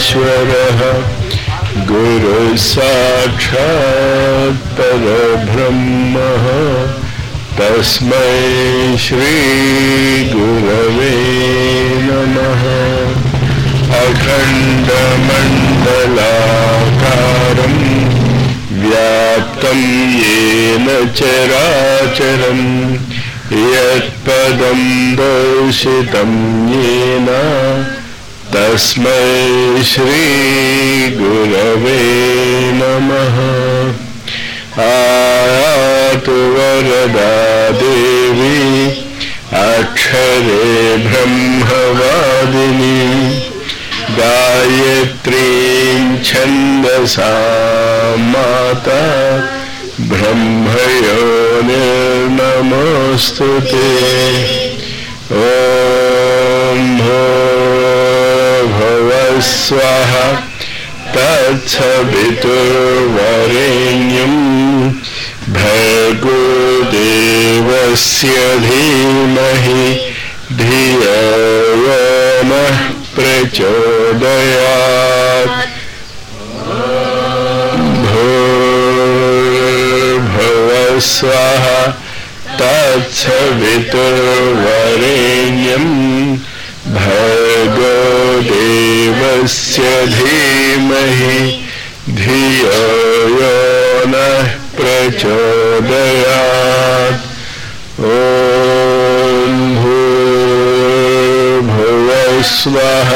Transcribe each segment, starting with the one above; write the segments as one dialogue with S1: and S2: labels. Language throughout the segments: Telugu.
S1: परमेश्वरः गुरुः साक्षात् परब्रह्मः तस्मै श्रीगुरवे नमः अखण्डमण्डलाकारम् व्याप्तं येन चराचरम् यत्पदं दर्शितं येन तस्मै श्रीगुरवे नमः आयातु वरदा देवी अक्षरे ब्रह्मवादिनी गायत्रीं छन्दसा माता ब्रह्मयो निर्नमोऽस्तु ते ॐ भो भव स्वः तत्सवितुर्वरेण्यं भर्गो देवस्य धीमहि धियो यो नः प्रचोदयात् भूर्भुवः स्वः तत्सवितुर्वरेण्यं भर्गो देवस्य धीमहि धियो यो नः प्रचोदयात् ॐ भूर्भुवः स्वः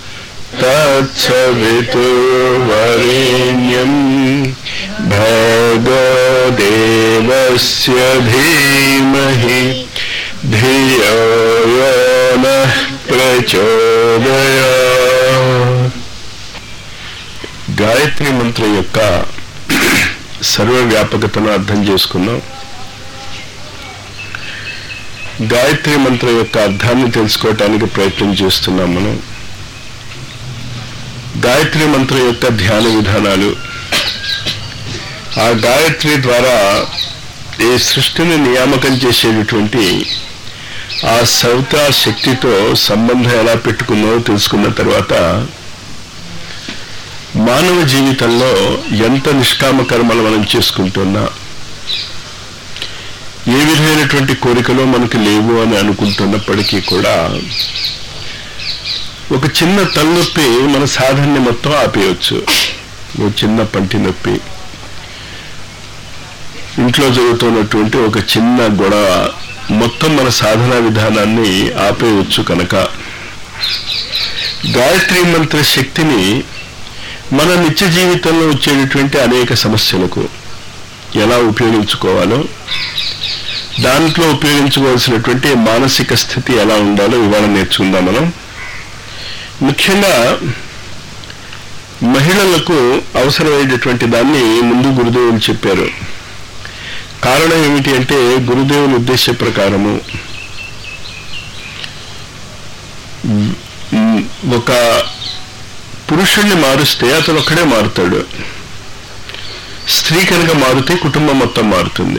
S1: तत्सवितुर्वरेण्यं भर्गो देवस्य धीमहि धियो यो नः ప్రచోదయాత్ గాయత్రి మంత్రం యొక్క సర్వవ్యాపకతను అర్థం చేసుకున్నాం గాయత్రి మంత్రం యొక్క అర్థాన్ని తెలుసుకోవటానికి ప్రయత్నం చేస్తున్నాం మనం గాయత్రి మంత్రం యొక్క ధ్యాన విధానాలు ఆ గాయత్రి ద్వారా ఈ సృష్టిని నియామకం చేసేటటువంటి ఆ సవితా శక్తితో సంబంధం ఎలా పెట్టుకుందో తెలుసుకున్న తర్వాత మానవ జీవితంలో ఎంత నిష్కామ కర్మలు మనం చేసుకుంటున్నా ఏ విధమైనటువంటి కోరికలు మనకు లేవు అని అనుకుంటున్నప్పటికీ కూడా ఒక చిన్న తలనొప్పి మన సాధనని మొత్తం ఆపేయచ్చు ఒక చిన్న పంటి నొప్పి ఇంట్లో జరుగుతున్నటువంటి ఒక చిన్న గొడవ మొత్తం మన సాధనా విధానాన్ని ఆపేయవచ్చు కనుక గాయత్రి మంత్ర శక్తిని మన నిత్య జీవితంలో వచ్చేటటువంటి అనేక సమస్యలకు ఎలా ఉపయోగించుకోవాలో దాంట్లో ఉపయోగించుకోవాల్సినటువంటి మానసిక స్థితి ఎలా ఉండాలో ఇవాళ నేర్చుకుందాం మనం ముఖ్యంగా మహిళలకు అవసరమైనటువంటి దాన్ని ముందు గురుదేవులు చెప్పారు కారణం ఏమిటి అంటే గురుదేవుని ఉద్దేశ ప్రకారము ఒక పురుషుణ్ణి మారుస్తే అతను ఒక్కడే మారుతాడు స్త్రీ కనుక మారితే కుటుంబం మొత్తం మారుతుంది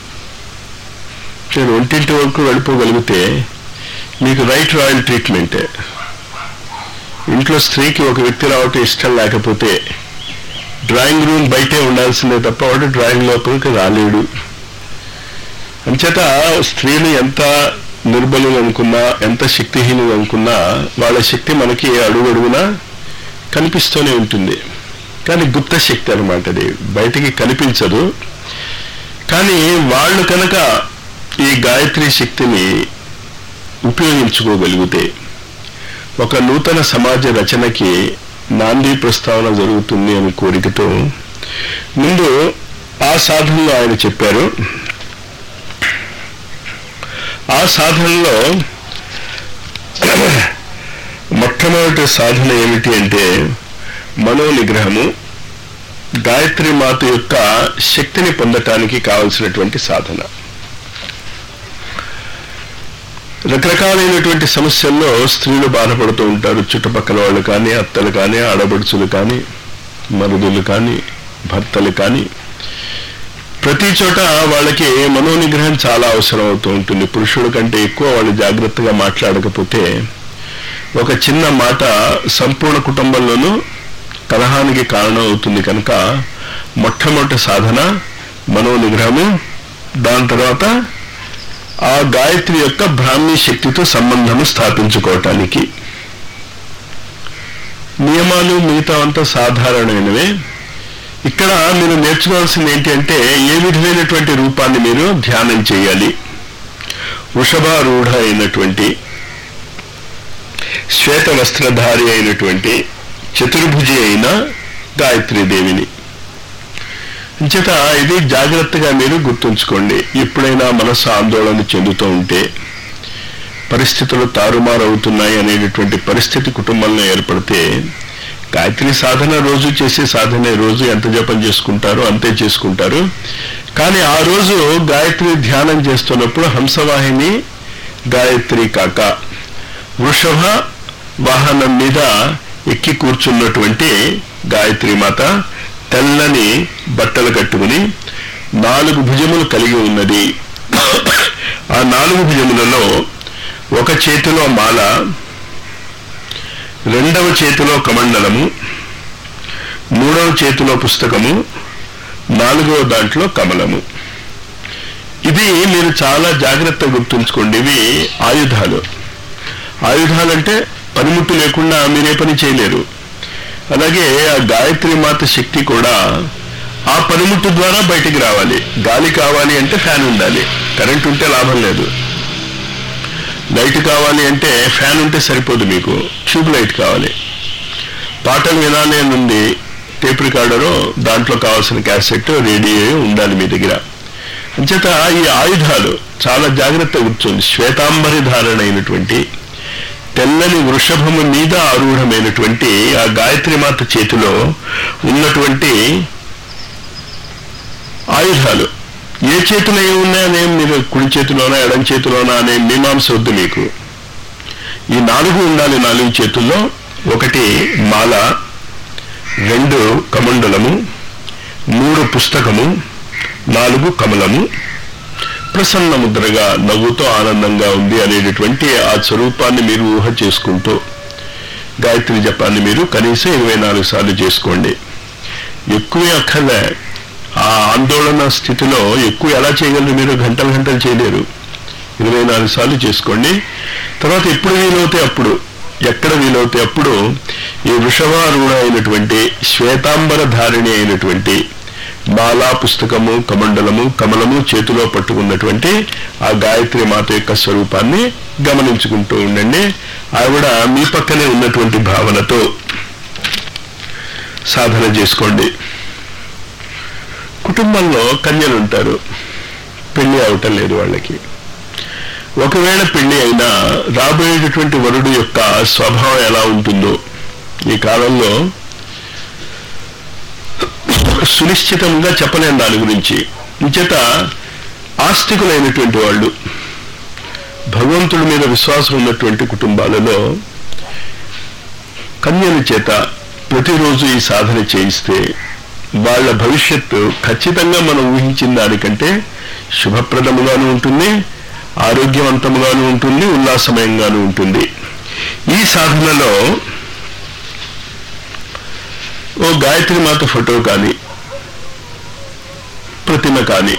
S1: నేను ఒంటింటి వరకు వెళ్ళిపోగలిగితే మీకు రైట్ రాయల్ ట్రీట్మెంటే ఇంట్లో స్త్రీకి ఒక వ్యక్తి రావటం ఇష్టం లేకపోతే డ్రాయింగ్ రూమ్ బయటే ఉండాల్సిందే తప్ప వాడు డ్రాయింగ్ లోపలికి రాలేడు అంచేత స్త్రీలు ఎంత నిర్బలులు అనుకున్నా ఎంత శక్తిహీనులు అనుకున్నా వాళ్ళ శక్తి మనకి అడుగడుగునా కనిపిస్తూనే ఉంటుంది కానీ గుప్త శక్తి అనమాట అది బయటికి కనిపించదు కానీ వాళ్ళు కనుక ఈ గాయత్రి శక్తిని ఉపయోగించుకోగలిగితే ఒక నూతన సమాజ రచనకి నాంది ప్రస్తావన జరుగుతుంది అని కోరికతో ముందు ఆ సాధనలో ఆయన చెప్పారు ఆ సాధనలో మొట్టమొదటి సాధన ఏమిటి అంటే మనో నిగ్రహము గాయత్రి మాత యొక్క శక్తిని పొందటానికి కావలసినటువంటి సాధన రకరకాలైనటువంటి సమస్యల్లో స్త్రీలు బాధపడుతూ ఉంటారు చుట్టుపక్కల వాళ్ళు కానీ అత్తలు కానీ ఆడబడుచులు కానీ మరుదులు కానీ భర్తలు కానీ ప్రతి చోట వాళ్ళకి మనోనిగ్రహం చాలా అవసరం అవుతూ ఉంటుంది పురుషుడు కంటే ఎక్కువ వాళ్ళు జాగ్రత్తగా మాట్లాడకపోతే ఒక చిన్న మాట సంపూర్ణ కుటుంబంలోనూ కలహానికి కారణం అవుతుంది కనుక మొట్టమొదటి సాధన మనో నిగ్రహము దాని తర్వాత ఆ గాయత్రి యొక్క బ్రాహ్మీ శక్తితో సంబంధము స్థాపించుకోవటానికి నియమాలు మిగతా అంతా సాధారణమైనవే ఇక్కడ మీరు నేర్చుకోవాల్సింది ఏంటి అంటే ఏ విధమైనటువంటి రూపాన్ని మీరు ధ్యానం చేయాలి వృషభారూఢ అయినటువంటి శ్వేత వస్త్రధారి అయినటువంటి చతుర్భుజి అయిన గాయత్రీదేవిని అంచేత ఇది జాగ్రత్తగా మీరు గుర్తుంచుకోండి ఎప్పుడైనా మనసు ఆందోళన చెందుతూ ఉంటే పరిస్థితులు తారుమారవుతున్నాయి అనేటటువంటి పరిస్థితి కుటుంబంలో ఏర్పడితే గాయత్రి సాధన రోజు చేసే సాధనే రోజు ఎంత జపం చేసుకుంటారో అంతే చేసుకుంటారు కానీ ఆ రోజు గాయత్రి ధ్యానం చేస్తున్నప్పుడు హంసవాహిని గాయత్రి కాక వృషభ వాహనం మీద ఎక్కి కూర్చున్నటువంటి గాయత్రి మాత తెల్లని బట్టలు కట్టుకుని నాలుగు భుజములు కలిగి ఉన్నది ఆ నాలుగు భుజములలో ఒక చేతిలో మాల రెండవ చేతిలో కమండలము మూడవ చేతిలో పుస్తకము నాలుగవ దాంట్లో కమలము ఇది మీరు చాలా జాగ్రత్త గుర్తుంచుకోండి ఇవి ఆయుధాలు ఆయుధాలంటే పనిముట్టు లేకుండా మీరే పని చేయలేరు అలాగే ఆ గాయత్రి మాత శక్తి కూడా ఆ పనిముట్టు ద్వారా బయటికి రావాలి గాలి కావాలి అంటే ఫ్యాన్ ఉండాలి కరెంట్ ఉంటే లాభం లేదు లైట్ కావాలి అంటే ఫ్యాన్ ఉంటే సరిపోదు మీకు ట్యూబ్ లైట్ కావాలి పాటలు వినాలి అని ఉంది టేప్ రికార్డరు దాంట్లో కావాల్సిన క్యాసెట్ రేడియో ఉండాలి మీ దగ్గర అంచేత ఈ ఆయుధాలు చాలా జాగ్రత్త కూర్చోండి శ్వేతాంబరి ధారణ అయినటువంటి తెల్లని వృషభము మీద ఆరూఢమైనటువంటి ఆ గాయత్రి మాత చేతిలో ఉన్నటువంటి ఆయుధాలు ఏ చేతిలో ఏమి ఉన్నాయనే మీరు కుడి చేతిలోనా ఎడం చేతిలోనా అనే మీమాంస వద్దు మీకు ఈ నాలుగు ఉండాలి నాలుగు చేతుల్లో ఒకటి మాల రెండు కమండలము మూడు పుస్తకము నాలుగు కమలము ప్రసన్న ముద్రగా నవ్వుతో ఆనందంగా ఉంది అనేటటువంటి ఆ స్వరూపాన్ని మీరు ఊహ చేసుకుంటూ గాయత్రి జపాన్ని మీరు కనీసం ఇరవై నాలుగు సార్లు చేసుకోండి ఎక్కువే అక్కర్లే ఆ ఆందోళన స్థితిలో ఎక్కువ ఎలా చేయగలరు మీరు గంటలు గంటలు చేయలేరు ఇరవై నాలుగు సార్లు చేసుకోండి తర్వాత ఎప్పుడు వీలవుతే అప్పుడు ఎక్కడ వీలవుతే అప్పుడు ఈ వృషభారూఢ అయినటువంటి శ్వేతాంబర ధారిణి అయినటువంటి మాలా పుస్తకము కమండలము కమలము చేతిలో పట్టుకున్నటువంటి ఆ గాయత్రి మాత యొక్క స్వరూపాన్ని గమనించుకుంటూ ఉండండి ఆవిడ మీ పక్కనే ఉన్నటువంటి భావనతో సాధన చేసుకోండి కుటుంబంలో కన్యలు ఉంటారు పెళ్లి అవటం లేదు వాళ్ళకి ఒకవేళ పెళ్లి అయినా రాబోయేటటువంటి వరుడు యొక్క స్వభావం ఎలా ఉంటుందో ఈ కాలంలో సునిశ్చితంగా చెప్పలేను దాని గురించి ఇంచేత ఆస్తికులైనటువంటి వాళ్ళు భగవంతుడి మీద విశ్వాసం ఉన్నటువంటి కుటుంబాలలో కన్యల చేత ప్రతిరోజు ఈ సాధన చేయిస్తే వాళ్ళ భవిష్యత్తు ఖచ్చితంగా మనం ఊహించిన దానికంటే శుభప్రదముగాను ఉంటుంది ఆరోగ్యవంతముగాను ఉంటుంది ఉల్లాసమయంగాను ఉంటుంది ఈ సాధనలో ఓ గాయత్రి మాత ఫోటో కానీ ప్రతిమ కానీ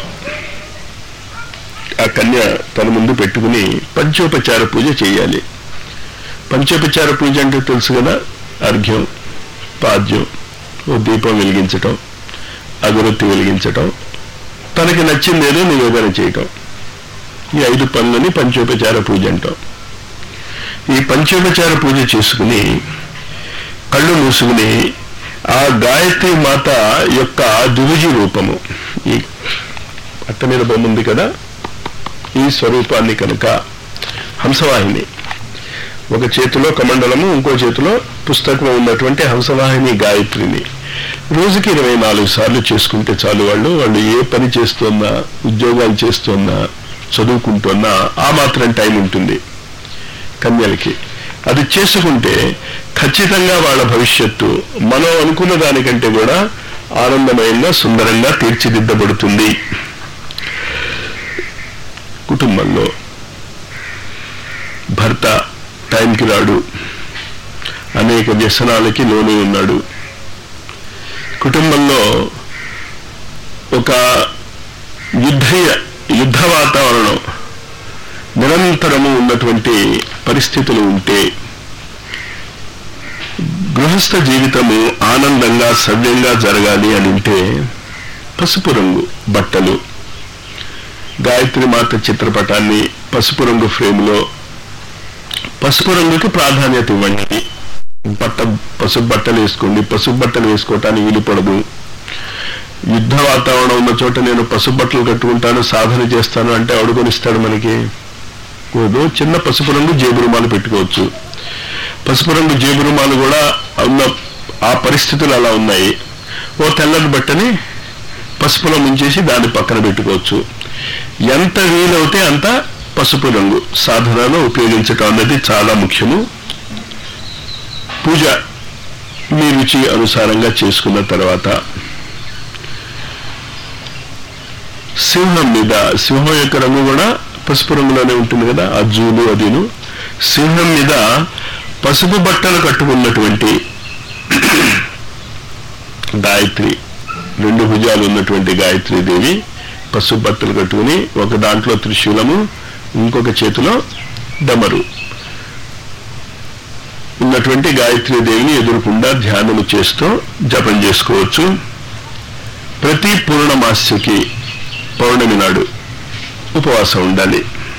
S1: ఆ కన్య తన ముందు పెట్టుకుని పంచోపచార పూజ చేయాలి పంచోపచార పూజ అంటే తెలుసు కదా అర్ఘ్యం పాద్యం ఓ దీపం వెలిగించటం అగరొత్తి వెలిగించటం తనకి నచ్చిందేదో నివేదన చేయటం ఈ ఐదు పనులని పంచోపచార పూజ అంటాం ఈ పంచోపచార పూజ చేసుకుని కళ్ళు మూసుకుని ఆ గాయత్రి మాత యొక్క దువిజి రూపము ఈ అట్ట మీద బొమ్మ ఉంది కదా ఈ స్వరూపాన్ని కనుక హంసవాహిని ఒక చేతిలో కమండలము ఇంకో చేతిలో పుస్తకం ఉన్నటువంటి హంసవాహిని గాయత్రిని రోజుకి ఇరవై నాలుగు సార్లు చేసుకుంటే చాలు వాళ్ళు వాళ్ళు ఏ పని చేస్తున్నా ఉద్యోగాలు చేస్తున్నా చదువుకుంటున్నా ఆ మాత్రం టైం ఉంటుంది కన్యలకి అది చేసుకుంటే ఖచ్చితంగా వాళ్ళ భవిష్యత్తు మనం అనుకున్న దానికంటే కూడా ఆనందమయంగా సుందరంగా తీర్చిదిద్దబడుతుంది కుటుంబంలో భర్త టైంకి రాడు అనేక వ్యసనాలకి లోనే ఉన్నాడు కుటుంబంలో ఒక యుద్ధ యుద్ధ వాతావరణం నిరంతరము ఉన్నటువంటి పరిస్థితులు ఉంటే గృహస్థ జీవితము ఆనందంగా సవ్యంగా జరగాలి అని ఉంటే పసుపు రంగు బట్టలు గాయత్రి మాత చిత్రపటాన్ని పసుపు రంగు ఫ్రేమ్లో పసుపు రంగుకి ప్రాధాన్యత ఇవ్వండి బట్ట పసుపు బట్టలు వేసుకోండి పసుపు బట్టలు వేసుకోవటానికి వీలు పడదు యుద్ధ వాతావరణం ఉన్న చోట నేను పసుపు బట్టలు కట్టుకుంటాను సాధన చేస్తాను అంటే అడుగునిస్తాడు మనకి కూడదు చిన్న పసుపు రంగు జేబు రుమాలు పెట్టుకోవచ్చు పసుపు రంగు జేబు రుమాలు కూడా ఉన్న ఆ పరిస్థితులు అలా ఉన్నాయి ఓ తెల్లని బట్టని పసుపులో ముంచేసి దాన్ని పక్కన పెట్టుకోవచ్చు ఎంత వీలవుతే అంత పసుపు రంగు సాధనలో ఉపయోగించటం అన్నది చాలా ముఖ్యము పూజ మీ రుచి అనుసారంగా చేసుకున్న తర్వాత సింహం మీద సింహం యొక్క రంగు కూడా పసుపు రంగులోనే ఉంటుంది కదా ఆ జూలు అదిను సింహం మీద పసుపు బట్టలు కట్టుకున్నటువంటి గాయత్రి రెండు భుజాలు ఉన్నటువంటి గాయత్రి దేవి పసుపు బట్టలు కట్టుకుని ఒక దాంట్లో త్రిశూలము ఇంకొక చేతిలో డమరు ఉన్నటువంటి గాయత్రి దేవిని ఎదురుకుండా ధ్యానము చేస్తూ జపం చేసుకోవచ్చు ప్రతి పూర్ణమాస్యకి పౌర్ణమి నాడు ఉపవాసం ఉండాలి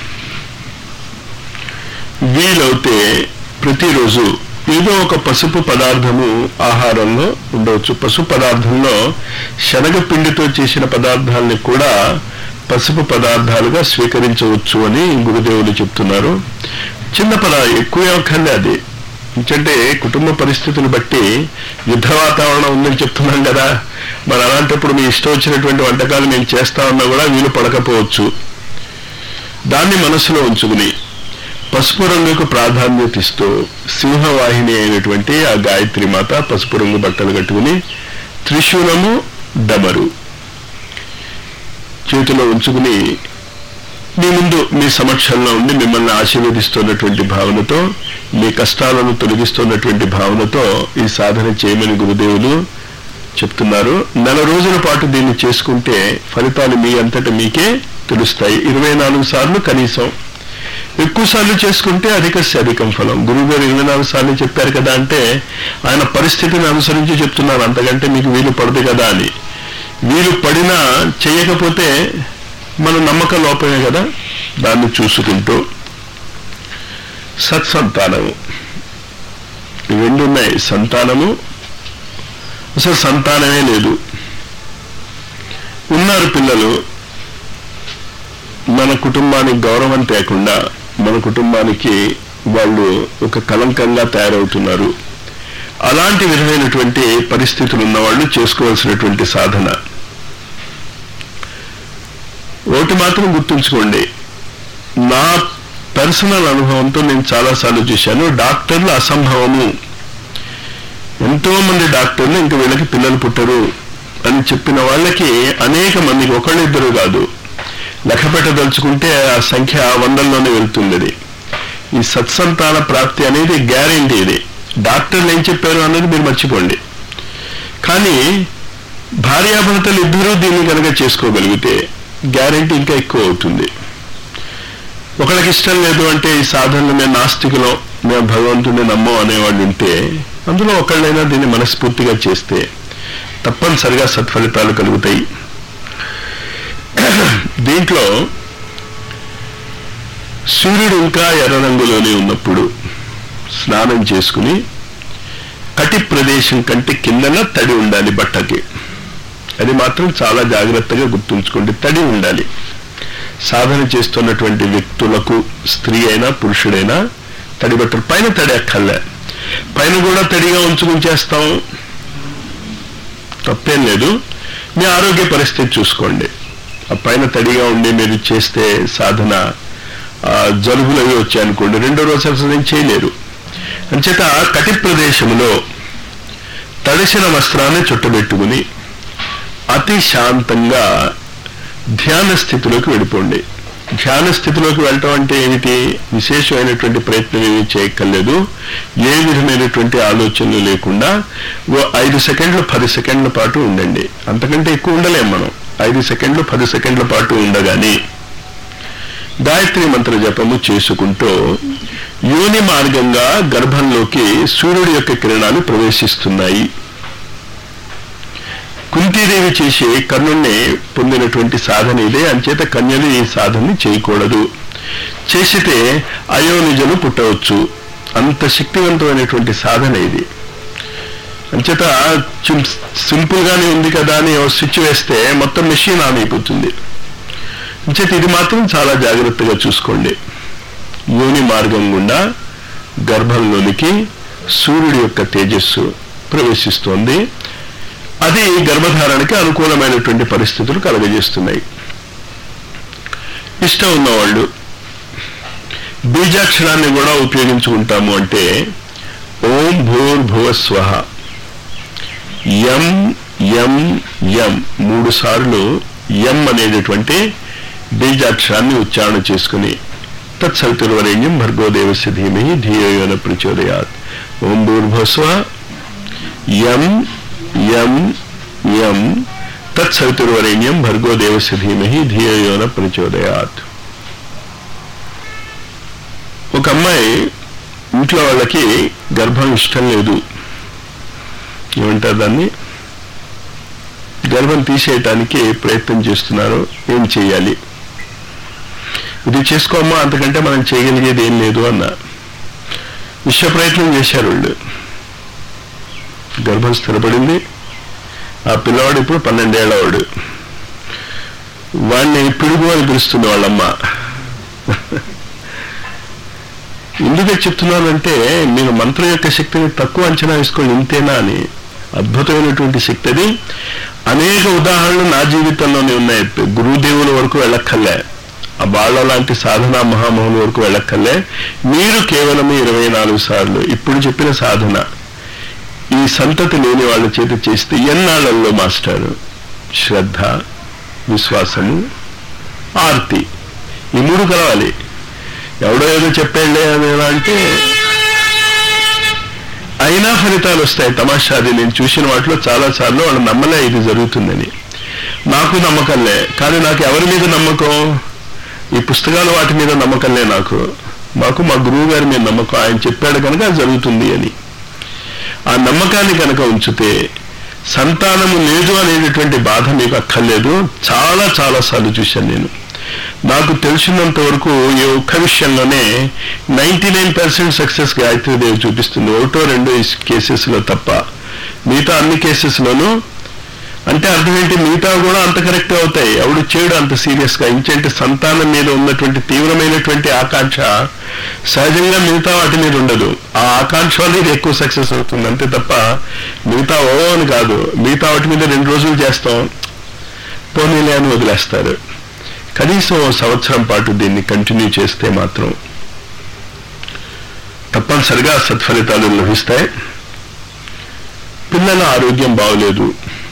S1: వీలవుతే ప్రతిరోజు ఏదో ఒక పసుపు పదార్థము ఆహారంలో ఉండవచ్చు పసుపు పదార్థంలో శనగపిండితో చేసిన పదార్థాలని కూడా పసుపు పదార్థాలుగా స్వీకరించవచ్చు అని గురుదేవులు చెప్తున్నారు చిన్న పద ఎక్కువ అక్కర్లే అది ఎందుకంటే కుటుంబ పరిస్థితులు బట్టి యుద్ధ వాతావరణం ఉందని చెప్తున్నాం కదా మరి అలాంటప్పుడు మీ ఇష్టం వచ్చినటువంటి వంటకాలు మేము చేస్తా ఉన్నా కూడా వీలు పడకపోవచ్చు దాన్ని మనసులో ఉంచుకుని పసుపు రంగుకు ప్రాధాన్యత ఇస్తూ సింహవాహిని అయినటువంటి ఆ గాయత్రి మాత పసుపు రంగు బట్టలు కట్టుకుని త్రిశూలము డమరు చేతిలో ఉంచుకుని మీ ముందు మీ సమక్షంలో ఉండి మిమ్మల్ని ఆశీర్వదిస్తున్నటువంటి భావనతో మీ కష్టాలను తొలగిస్తున్నటువంటి భావనతో ఈ సాధన చేయమని గురుదేవులు చెప్తున్నారు నెల రోజుల పాటు దీన్ని చేసుకుంటే ఫలితాలు మీ అంతట మీకే తెలుస్తాయి ఇరవై నాలుగు సార్లు కనీసం ఎక్కువ సార్లు చేసుకుంటే అధిక అధికం ఫలం గురువు గారు ఇరవై నాలుగు సార్లు చెప్పారు కదా అంటే ఆయన పరిస్థితిని అనుసరించి చెప్తున్నారు అంతకంటే మీకు వీలు పడదు కదా అని వీలు పడినా చేయకపోతే మన నమ్మక లోపమే కదా దాన్ని చూసుకుంటూ సత్సంతానము ఈ రెండు ఉన్నాయి సంతానము అసలు సంతానమే లేదు ఉన్నారు పిల్లలు మన కుటుంబానికి గౌరవం తేకుండా మన కుటుంబానికి వాళ్ళు ఒక కలంకంగా తయారవుతున్నారు అలాంటి విధమైనటువంటి పరిస్థితులు ఉన్నవాళ్ళు చేసుకోవాల్సినటువంటి సాధన ఒకటి మాత్రం గుర్తుంచుకోండి నా పర్సనల్ అనుభవంతో నేను చాలాసార్లు చూశాను డాక్టర్లు అసంభవము ఎంతో మంది డాక్టర్లు ఇంక వీళ్ళకి పిల్లలు పుట్టరు అని చెప్పిన వాళ్ళకి అనేక మందికి ఒకళ్ళిద్దరు కాదు లెక్క పెట్టదలుచుకుంటే ఆ సంఖ్య వందల్లోనే వెళ్తుంది అది ఈ సత్సంతాన ప్రాప్తి అనేది గ్యారెంటీ ఇది డాక్టర్లు ఏం చెప్పారు అనేది మీరు మర్చిపోండి కానీ భార్యాభర్తలు ఇద్దరూ దీన్ని కనుక చేసుకోగలిగితే గ్యారెంటీ ఇంకా ఎక్కువ అవుతుంది ఒకళ్ళకి ఇష్టం లేదు అంటే ఈ సాధనలు మేము నాస్తికులం మేము భగవంతుడిని నమ్మం అనేవాళ్ళు ఉంటే అందులో ఒకళ్ళైనా దీన్ని మనస్ఫూర్తిగా చేస్తే తప్పనిసరిగా సత్ఫలితాలు కలుగుతాయి దీంట్లో సూర్యుడు ఇంకా ఎర్ర రంగులోనే ఉన్నప్పుడు స్నానం చేసుకుని కటి ప్రదేశం కంటే కిందన తడి ఉండాలి బట్టకి అది మాత్రం చాలా జాగ్రత్తగా గుర్తుంచుకోండి తడి ఉండాలి సాధన చేస్తున్నటువంటి వ్యక్తులకు స్త్రీ అయినా పురుషుడైనా తడి బట్టలు పైన తడి అక్కర్లే పైన కూడా తడిగా ఉంచుకుని చేస్తాం తప్పేం లేదు మీ ఆరోగ్య పరిస్థితి చూసుకోండి ఆ పైన తడిగా ఉండి మీరు చేస్తే సాధన ఆ, జలుబులు అవి వచ్చాయనుకోండి రెండో రోజు అసలు ఏం చేయలేరు అంచేత కటి ప్రదేశంలో తడిసిన వస్త్రాన్ని చుట్టబెట్టుకుని అతి శాంతంగా ధ్యాన స్థితిలోకి వెళ్ళిపోండి ధ్యాన స్థితిలోకి వెళ్ళటం అంటే ఏమిటి విశేషమైనటువంటి ప్రయత్నం ఏమీ చేయక్కర్లేదు ఏ విధమైనటువంటి ఆలోచనలు లేకుండా ఓ ఐదు సెకండ్లు పది సెకండ్ల పాటు ఉండండి అంతకంటే ఎక్కువ ఉండలేం మనం ఐదు సెకండ్లు పది సెకండ్ల పాటు ఉండగానే గాయత్రి మంత్ర జపము చేసుకుంటూ యోని మార్గంగా గర్భంలోకి సూర్యుడి యొక్క కిరణాలు ప్రవేశిస్తున్నాయి కుంతీదేవి చేసే కర్ణుణ్ణి పొందినటువంటి సాధన ఇదే అంచేత కన్యలు ఈ సాధనని చేయకూడదు చేసితే అయోనిజలు పుట్టవచ్చు అంత శక్తివంతమైనటువంటి సాధన ఇది అంచేత సింపుల్ గానే ఉంది కదా అని స్విచ్ వేస్తే మొత్తం మెషిన్ ఆన్ అయిపోతుంది అంచేత ఇది మాత్రం చాలా జాగ్రత్తగా చూసుకోండి యోని మార్గం గుండా గర్భంలోనికి సూర్యుడి యొక్క తేజస్సు ప్రవేశిస్తోంది అది గర్భధారణకి అనుకూలమైనటువంటి పరిస్థితులు కలగజేస్తున్నాయి ఇష్టం ఉన్నవాళ్ళు బీజాక్షరాన్ని కూడా ఉపయోగించుకుంటాము అంటే ఓం భూర్భువ స్వహ ఎం ఎం ఎం మూడు సార్లు ఎం అనేటటువంటి బీజాక్షరాన్ని ఉచ్చారణ చేసుకుని తత్సవితుర్వరేణ్యం భర్గోదేవస్య ధీమహి ధియోయోన ప్రచోదయాత్ ఓం భూర్భువస్వ ఎం ఎం ఎం తత్సవితుర్వరేణ్యం భర్గోదేవస్య ధీమహి ధియోయోన ప్రచోదయాత్ ఒక అమ్మాయి ఇంట్లో వాళ్ళకి గర్భం ఇష్టం లేదు ఏమంటారు దాన్ని గర్భం తీసేయటానికి ప్రయత్నం చేస్తున్నారు ఏం చేయాలి ఇది చేసుకోమ్మా అంతకంటే మనం చేయగలిగేది ఏం లేదు అన్న విశ్వ ప్రయత్నం చేశారు వాళ్ళు గర్భం స్థిరపడింది ఆ పిల్లవాడు ఇప్పుడు పన్నెండేళ్లవాడు వాడిని పిడుగు అని పిలుస్తుంది వాళ్ళమ్మ ఎందుకు చెప్తున్నానంటే మీరు మంత్రం యొక్క శక్తిని తక్కువ అంచనా వేసుకోండి ఇంతేనా అని అద్భుతమైనటువంటి శక్తి అది అనేక ఉదాహరణలు నా జీవితంలోనే ఉన్నాయి గురుదేవుల వరకు వెళ్ళక్కర్లే ఆ బాళ్ళ లాంటి సాధన మహామహుల వరకు వెళ్ళక్కర్లే మీరు కేవలం ఇరవై నాలుగు సార్లు ఇప్పుడు చెప్పిన సాధన ఈ సంతతి లేని వాళ్ళ చేత చేస్తే ఎన్నాళ్లలో మాస్టారు శ్రద్ధ విశ్వాసము ఆర్తి ఈ మూడు కలవాలి ఎవడో ఏదో చెప్పేళ్ళే అని అంటే అయినా ఫలితాలు వస్తాయి తమాషాది నేను చూసిన వాటిలో చాలా సార్లు వాళ్ళు నమ్మలే ఇది జరుగుతుందని నాకు నమ్మకంలే కానీ నాకు ఎవరి మీద నమ్మకం ఈ పుస్తకాలు వాటి మీద నమ్మకంలే నాకు మాకు మా గురువు గారి మీద నమ్మకం ఆయన చెప్పాడు కనుక అది జరుగుతుంది అని ఆ నమ్మకాన్ని కనుక ఉంచితే సంతానము లేదు అనేటటువంటి బాధ మీకు అక్కర్లేదు చాలా చాలా సార్లు చూశాను నేను నాకు తెలిసినంత వరకు ఈ ఒక్క విషయంలోనే ninety nine percent success Gayatridevi చూపిస్తుంది ఒకటో రెండో కేసెస్లో తప్ప మిగతా అన్ని కేసెస్లోనూ అంటే అర్థం ఏంటి మిగతా కూడా అంత కరెక్ట్ అవుతాయి ఎవడు చేయడు అంత సీరియస్ గా ఇంకంటే సంతానం మీద ఉన్నటువంటి తీవ్రమైనటువంటి ఆకాంక్ష సహజంగా మిగతా వాటి మీద ఉండదు ఆ ఆకాంక్ష అనేది ఎక్కువ సక్సెస్ అవుతుంది అంతే తప్ప మిగతా ఓ అని కాదు మిగతా వాటి మీద రెండు రోజులు చేస్తాం పోనీలే అని వదిలేస్తారు కనీసం సంవత్సరం పాటు దీన్ని కంటిన్యూ చేస్తే మాత్రం తప్పనిసరిగా సత్ఫలితాలు లభిస్తాయి పిల్లల ఆరోగ్యం బాగోలేదు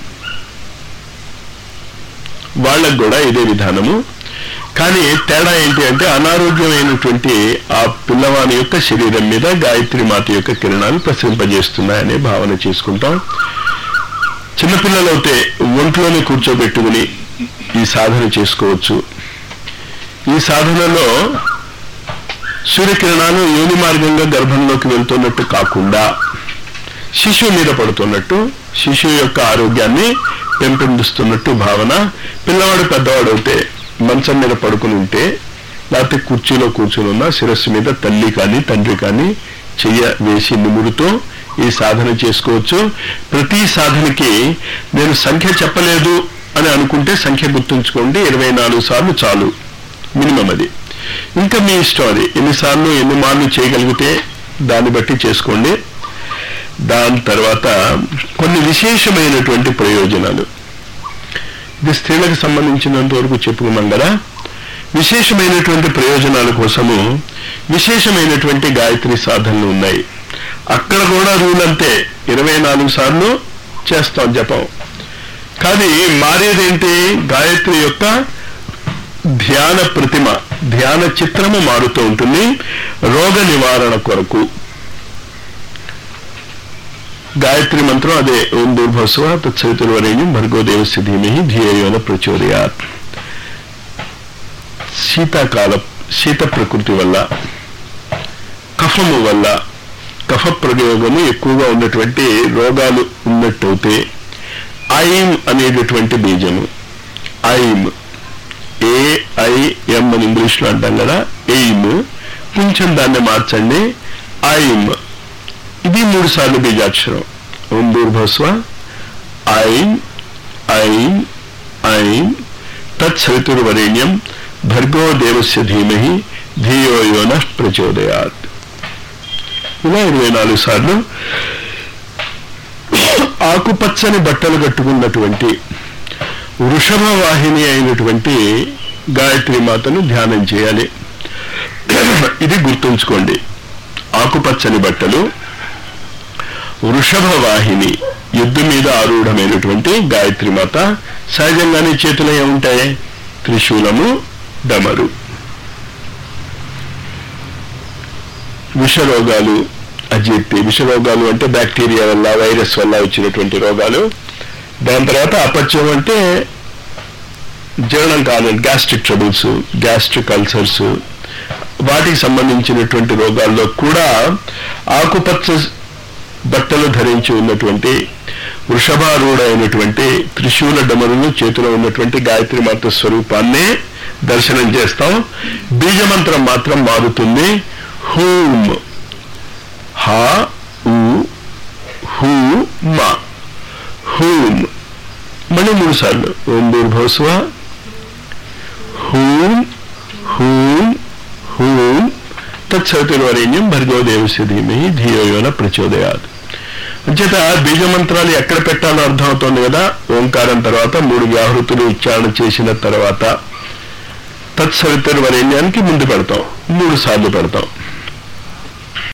S1: వాళ్ళకు కూడా ఇదే విధానము కానీ తేడా ఏంటి అంటే అనారోగ్యమైనటువంటి ఆ పిల్లవాని యొక్క శరీరం మీద గాయత్రి మాత యొక్క కిరణాలు ప్రసరింపజేస్తున్నాయనే భావన చేసుకుంటాం చిన్నపిల్లలైతే ఒంట్లోనే కూర్చోబెట్టుకుని ఈ సాధన చేసుకోవచ్చు ఈ సాధనలో సూర్యకిరణాలు యోని మార్గంగా గర్భంలోకి వెళ్తున్నట్టు కాకుండా శిశువు మీద పడుతున్నట్టు శిశువు యొక్క ఆరోగ్యాన్ని పెంపొందిస్తున్నట్టు భావన పిల్లవాడు పెద్దవాడు అయితే మంచం మీద పడుకుని ఉంటే లేకపోతే కుర్చీలో కూర్చుని ఉన్న శిరస్సు మీద తల్లి కానీ తండ్రి కానీ చెయ్య వేసి నిమురుతో ఈ సాధన చేసుకోవచ్చు ప్రతి సాధనకి నేను సంఖ్య చెప్పలేదు అని అనుకుంటే సంఖ్య గుర్తుంచుకోండి ఇరవై నాలుగు సార్లు చాలు మినిమం అది ఇంకా మీ ఇష్టం అది ఎన్నిసార్లు ఎన్ని మార్లు చేయగలిగితే దాన్ని బట్టి చేసుకోండి దాని తర్వాత కొన్ని విశేషమైనటువంటి ప్రయోజనాలు ఇది స్త్రీలకు సంబంధించినంత వరకు చెప్పుకున్నాం కదా విశేషమైనటువంటి ప్రయోజనాల కోసము విశేషమైనటువంటి గాయత్రి సాధనలు ఉన్నాయి అక్కడ కూడా రూల్ అంతే ఇరవై నాలుగు సార్లు చేస్తాం జపం కానీ మారేదేంటి గాయత్రి యొక్క ధ్యాన ప్రతిమ ధ్యాన చిత్రము మారుతూ ఉంటుంది రోగ నివారణ కొరకు గాయత్రి మంత్రం అదే ఓం దూర్భస్వ తత్సవితుర్వరేణ్యం భర్గోదేవస్య ధీమహి ధియేయోన ప్రచోదయాత్ శీతాకాల శీత ప్రకృతి వల్ల కఫము వల్ల కఫ ప్రయోగము ఎక్కువగా ఉన్నటువంటి రోగాలు ఉన్నట్టయితే ఐమ్ అనేటటువంటి బీజము ఐమ్ ఏఐఎం అని ఇంగ్లీష్లో అంటాం కదా ఎయిమ్ కొంచెం దాన్ని మార్చండి ఐమ్ ఇది మూడు సార్లు బీజాక్షరం ఓం దూర్భస్వ ఐన్ ఐన్ ఐన్ తత్సవితుర్వరేణ్యం భర్గో దేవస్య ధీమహి ధియో యోన ప్రచోదయాత్ ఇలా ఇరవై నాలుగు సార్లు ఆకుపచ్చని బట్టలు కట్టుకున్నటువంటి వృషభ వాహిని అయినటువంటి గాయత్రి మాతను ధ్యానం చేయాలి ఇది గుర్తుంచుకోండి ఆకుపచ్చని బట్టలు వృషభ వాహిని యుద్ధ మీద ఆరూఢమైనటువంటి గాయత్రి మాత సహజంగానే చేతులు ఏముంటాయి త్రిశూలము డమరు విషరోగాలు అజీర్తి విషరోగాలు అంటే బ్యాక్టీరియా వల్ల వైరస్ వల్ల వచ్చినటువంటి రోగాలు దాని తర్వాత అపత్యం అంటే జీర్ణం కాని గ్యాస్ట్రిక్ ట్రబుల్స్ గ్యాస్ట్రిక్ అల్సర్స్ వాటికి సంబంధించినటువంటి రోగాల్లో కూడా ఆకుపచ్చ బట్టలు ధరించి ఉన్నటువంటి వృషభారూఢ అయినటువంటి త్రిశూల డమరులు చేతిలో ఉన్నటువంటి గాయత్రి మాత స్వరూపాన్నే దర్శనం చేస్తాం బీజమంత్రం మాత్రం మారుతుంది హూమ్ హా ఉ హూ మా హూమ్ మళ్ళీ మూడు సార్లు ఓం దూర్భోస్వ హూమ్ హూమ్ హూమ్ తత్సవితుర్వరేణ్యం భర్గో దేవస్య ధీమహి ధియోయోన ప్రచోదయాత్ అంచేత బీజమంత్రాలు ఎక్కడ పెట్టాలో అర్థమవుతోంది కదా ఓంకారం తర్వాత మూడు వ్యాహృతులు ఉచ్చారణ చేసిన తర్వాత తత్సవితుర్వరేణ్యానికి ముందు పెడతాం మూడు సార్లు పెడతాం